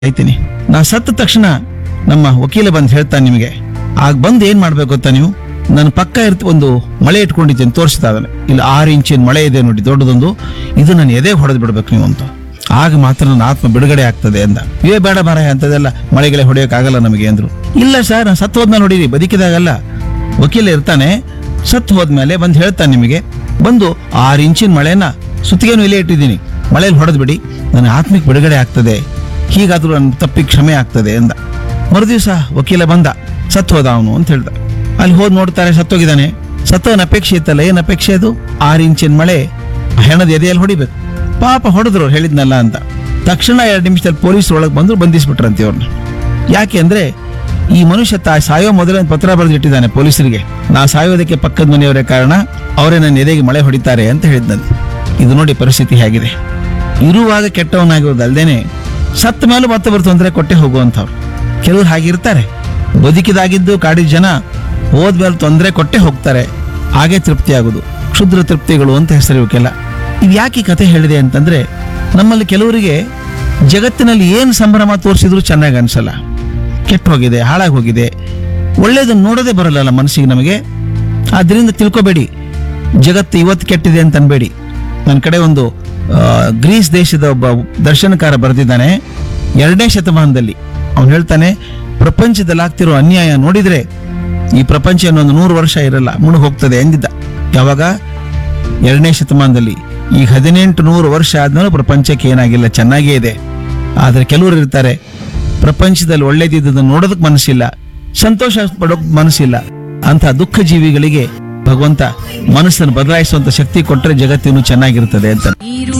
ಆಯ್ತೀನಿ ನಾ ಸತ್ತ ತಕ್ಷಣ ನಮ್ಮ ವಕೀಲ ಬಂದು ಹೇಳ್ತಾನೆ ನಿಮಗೆ ಆಗ ಬಂದು ಏನ್ ಮಾಡ್ಬೇಕು ಗೊತ್ತಾ ನೀವು ನನ್ನ ಪಕ್ಕ ಇರ್ತ ಒಂದು ಮಳೆ ಇಟ್ಕೊಂಡಿದ್ದೇನೆ ತೋರಿಸ್ತಾ ಇದ್ದಾನೆ ಇಲ್ಲಿ ಆರು ಇಂಚಿನ ಮಳೆ ಇದೆ ನೋಡಿ ದೊಡ್ಡದೊಂದು ಇದು ನನ್ನ ಎದೆ ಹೊಡೆದು ಬಿಡ್ಬೇಕು ನೀವು ಅಂತ ಆಗ ಮಾತ್ರ ನನ್ನ ಆತ್ಮ ಬಿಡುಗಡೆ ಆಗ್ತದೆ ಅಂದ ಇವೇ ಬೇಡ ಮಾರಾಯ ಅಂತದೆಲ್ಲ ಮಳೆಗಳೇ ಹೊಡೆಯೋಕ್ಕಾಗಲ್ಲ ನಮಗೆ ಅಂದ್ರು ಇಲ್ಲ ಸರ್ ನಾನು ಸತ್ತು ಹೋದ್ಮೇಲೆ ನೋಡಿರಿ ಬದುಕಿದಾಗಲ್ಲ ವಕೀಲ ಇರ್ತಾನೆ ಸತ್ತು ಹೋದ್ಮೇಲೆ ಬಂದು ಹೇಳ್ತಾನೆ ನಿಮಗೆ ಬಂದು ಆರು ಇಂಚಿನ ಮಳೆನ ಸುತ್ತಿಗೆನು ಇಲ್ಲೇ ಇಟ್ಟಿದ್ದೀನಿ ಮಳೆಯಲ್ಲಿ ಹೊಡೆದು ಬಿಡಿ ನನ್ನ ಆತ್ಮಿಕ ಬಿಡುಗಡೆ ಆಗ್ತದೆ ಹೀಗಾದ್ರೂ ನನ್ನ ತಪ್ಪಿಗೆ ಕ್ಷಮೆ ಆಗ್ತದೆ ಅಂದ ಮರುದಿವಸ ವಕೀಲ ಬಂದ ಸತ್ತು ಹೋದ ಅವನು ಅಂತ ಹೇಳ್ದ ಅಲ್ಲಿ ಹೋದ್ ನೋಡ್ತಾರೆ ಸತ್ತೋಗಿದ್ದಾನೆ ಸತ್ತವನ ಅಪೇಕ್ಷೆ ಇತ್ತಲ್ಲ ಏನ್ ಅಪೇಕ್ಷೆ ಅದು ಆರು ಇಂಚಿನ ಮಳೆ ಆ ಹೆಣದ ಎದೆಯಲ್ಲಿ ಹೊಡಿಬೇಕು ಪಾಪ ಹೊಡೆದ್ರು ಹೇಳಿದ್ನಲ್ಲ ಅಂತ ತಕ್ಷಣ ಎರಡು ನಿಮಿಷದಲ್ಲಿ ಪೊಲೀಸ್ ಒಳಗೆ ಬಂದ್ರು ಬಂಧಿಸ್ಬಿಟ್ರಂತೆ ಅವ್ರನ್ನ ಯಾಕೆ ಅಂದ್ರೆ ಈ ಮನುಷ್ಯ ತಾ ಸಾಯೋ ಮೊದಲೇ ಒಂದು ಪತ್ರ ಬರೆದಿಟ್ಟಿದ್ದಾನೆ ಪೊಲೀಸರಿಗೆ ನಾ ಸಾಯೋದಕ್ಕೆ ಪಕ್ಕದ ಮನೆಯವರೇ ಕಾರಣ ಅವರೇ ನನ್ನ ಎದೆಗೆ ಮಳೆ ಹೊಡಿತಾರೆ ಅಂತ ಹೇಳಿದ್ನಂತೆ ಇದು ನೋಡಿ ಪರಿಸ್ಥಿತಿ ಹೇಗಿದೆ ಇರುವಾಗ ಕೆಟ್ಟವನಾಗಿರೋದಲ್ದೇನೆ ಸತ್ತ ಮೇಲೂ ಮತ್ತೊಬ್ಬರು ತೊಂದರೆ ಕೊಟ್ಟೆ ಹೋಗುವಂಥವ್ರು ಕೆಲವ್ರು ಹಾಗಿರ್ತಾರೆ ಬದುಕಿದಾಗಿದ್ದು ಕಾಡಿದ ಜನ ಹೋದ್ಮೇಲೆ ತೊಂದರೆ ಕೊಟ್ಟೆ ಹೋಗ್ತಾರೆ ಹಾಗೆ ತೃಪ್ತಿ ಆಗುದು ಕ್ಷುದ್ರ ತೃಪ್ತಿಗಳು ಅಂತ ಹೆಸರು ಇವಕ್ಕೆಲ್ಲ ಇದು ಯಾಕೆ ಈ ಕಥೆ ಹೇಳಿದೆ ಅಂತಂದ್ರೆ ನಮ್ಮಲ್ಲಿ ಕೆಲವರಿಗೆ ಜಗತ್ತಿನಲ್ಲಿ ಏನು ಸಂಭ್ರಮ ತೋರಿಸಿದ್ರು ಚೆನ್ನಾಗಿ ಅನ್ಸಲ್ಲ ಕೆಟ್ಟು ಹೋಗಿದೆ ಹಾಳಾಗಿ ಹೋಗಿದೆ ಒಳ್ಳೇದನ್ನ ನೋಡೋದೇ ಬರಲ್ಲ ಮನಸ್ಸಿಗೆ ನಮಗೆ ಆದ್ರಿಂದ ತಿಳ್ಕೊಬೇಡಿ ಜಗತ್ತು ಇವತ್ತು ಕೆಟ್ಟಿದೆ ಅಂತ ಅನ್ಬೇಡಿ ನನ್ನ ಕಡೆ ಒಂದು ಆ, ಗ್ರೀಸ್ ದೇಶದ ಒಬ್ಬ ದರ್ಶನಕಾರ ಬರೆದಿದ್ದಾನೆ ಎರಡನೇ ಶತಮಾನದಲ್ಲಿ ಅವನು ಹೇಳ್ತಾನೆ ಪ್ರಪಂಚದಲ್ಲಿ ಆಗ್ತಿರೋ ಅನ್ಯಾಯ ನೋಡಿದ್ರೆ ಈ ಪ್ರಪಂಚ ಇನ್ನೊಂದು ನೂರು ವರ್ಷ ಇರಲ್ಲ ಮುಳುಗ್ ಹೋಗ್ತದೆ ಎಂದಿದ್ದ ಯಾವಾಗ ಎರಡನೇ ಶತಮಾನದಲ್ಲಿ ಈಗ ಹದಿನೆಂಟು ನೂರು ವರ್ಷ ಆದ್ಮೇಲೆ ಪ್ರಪಂಚಕ್ಕೆ ಏನಾಗಿಲ್ಲ ಚೆನ್ನಾಗೇ ಇದೆ ಆದ್ರೆ ಕೆಲವರು ಇರ್ತಾರೆ ಪ್ರಪಂಚದಲ್ಲಿ ಒಳ್ಳೇದಿದ್ದನ್ನು ನೋಡೋದಕ್ಕೆ ಮನಸ್ಸಿಲ್ಲ ಸಂತೋಷ ಪಡೋಕ್ ಮನಸ್ಸಿಲ್ಲ ಅಂತ ದುಃಖ ಜೀವಿಗಳಿಗೆ ಭಗವಂತ ಮನಸ್ಸನ್ನು ಬದಲಾಯಿಸುವಂತ ಶಕ್ತಿ ಕೊಟ್ಟರೆ ಜಗತ್ತಿನೂ ಚೆನ್ನಾಗಿರ್ತದೆ ಅಂತ ನೀರು